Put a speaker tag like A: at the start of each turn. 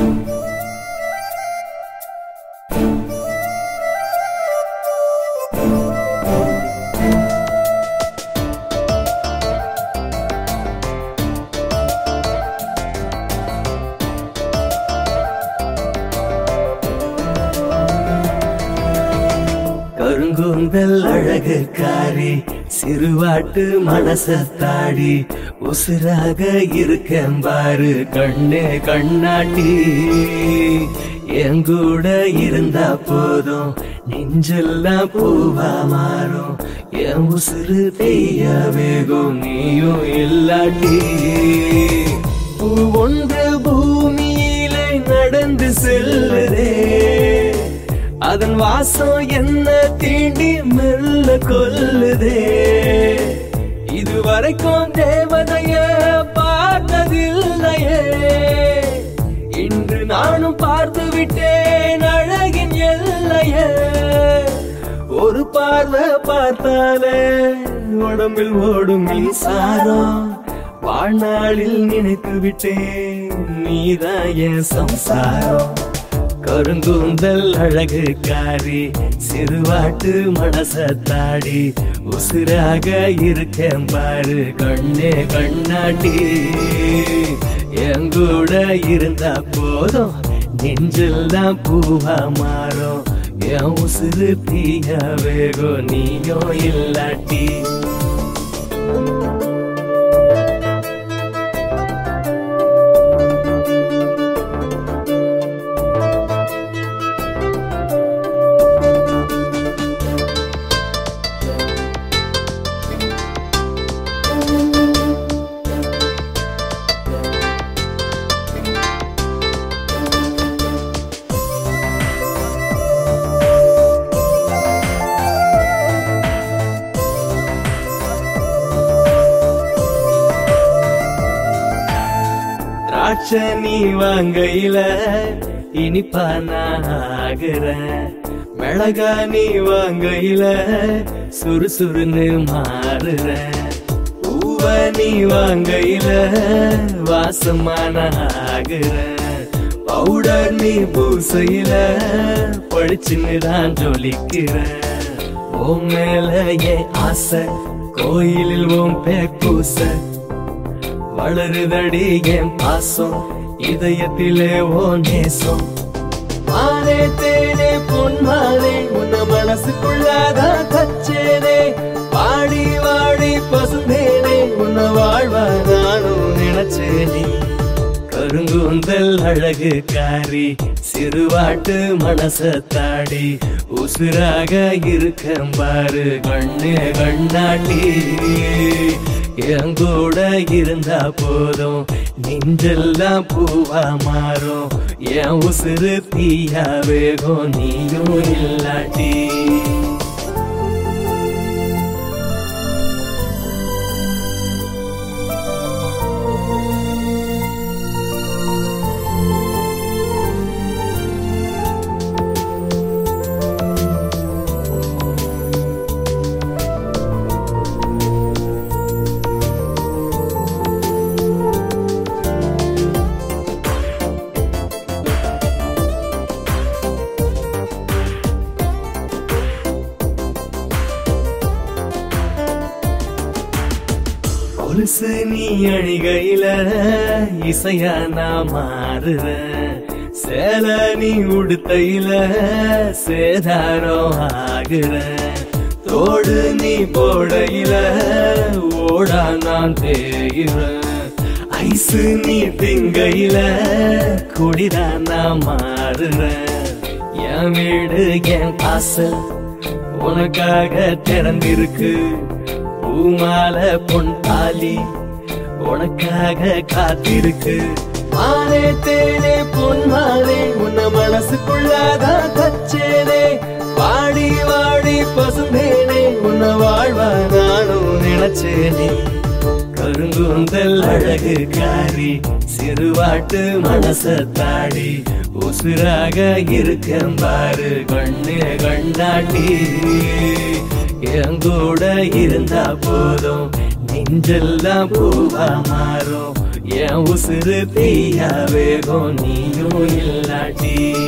A: கருங்கூந்தல் அழகு காரி சிறுவாட்டு மனசத்தாடி உசுராக இருக்கேன் பாரு கண்ணே கண்ணாட்டி என் கூட இருந்தா போதும் நெஞ்செல்லாம் பூவா மாறும் என் உசுறு பெய்ய வேகும் நீயும் இல்லாட்டி பூ ஒன்று பூமியிலே நடந்து செல்லுதே அதன் வாசம் என்ன தீண்டி மெல்ல கொல்லுதே இதுவரைக்கும் தேவதைய பார்த்ததில்லையே இன்று நானும் பார்த்து விட்டேன் அழகின் எல்லையே ஒரு பார்வை பார்த்தாலே உடம்பில் ஓடும் மின்சாரம் வாழ்நாளில் நினைத்து விட்டேன் நீதான் என் சம்சாரம் கருங்கூந்தல் அழகு காரி சிறுவாட்டு மனசத்தாடி உசுராக இருக்கேன் பாரு கண்ணே கண்ணாட்டி என் கூட இருந்தா போதும் நெஞ்செல்லாம் பூவா மாறும் என் உசுறு தீய வேகம் நீயும் இல்லாட்டி திராட்சை நீ வாங்கையில இனிப்பா நான் ஆகுறேன் மிளகா நீ வாங்கையில சுறுசுறுன்னு மாறுறேன் பூவ நீ வாங்கையில வாசமா நான் ஆகுறேன் பவுடர் நீ பூசையில படிச்சுன்னு தான் ஜொலிக்கிறேன் உன் மேல ஏன் ஆசை கோயிலில் உன் பேர் பூச வளருதடி என் பாசம் இதயத்திலே ஓ நேசம் மானே தேனே பொன்மானே உன்ன மனசுக்குள்ளாதான் கச்சேனே பாடி வாடி பசுந்தேனே உன்ன வாழ்வா நானும் நினைச்சேனே கருங்குந்தல் அழகு காரி சிறுவாட்டு மனசத்தாடி உசுராக இருக்கேன் பாரு கண்ணே கண்ணாட்டி என் கூட இருந்தா போதும் நெஞ்செல்லாம் பூவா மாறும் என் உசுறு தீயா வேகம் நீயும் இல்லாட்டி கொலுசு நீ அணிகையில இசையா நான் மாறுறேன் சேல நீ உடுத்தையில சேதாரம் ஆகுறேன் தோடு நீ போடையில ஓடா நான் தேயுறேன் ஐசு நீ திங்கையில குடிதா நான் மாறுறேன் என் வீடு என் வாசல் உனக்காக திறந்திருக்கு பூமால பொன் தாலி உனக்காக காத்திருக்கு மானே தேனே பொன்மானே உன்ன மனசுக்குள்ளாதான் கச்சேனே வாடி வாடி பசுந்தேனே உன்ன வாழ்வா நானும் நினைச்சேனே கருங்குந்தல் அழகு காரி சிறுவாட்டு மனசத்தாடி உசுராக இருக்கேன் பாரு கண்ணே கண்ணாட்டி என் கூட இருந்தா போதும் நெஞ்செல்லாம் பூவா மாறும் என் உசுறு தீயா வேகம் நீயும் இல்லாட்டி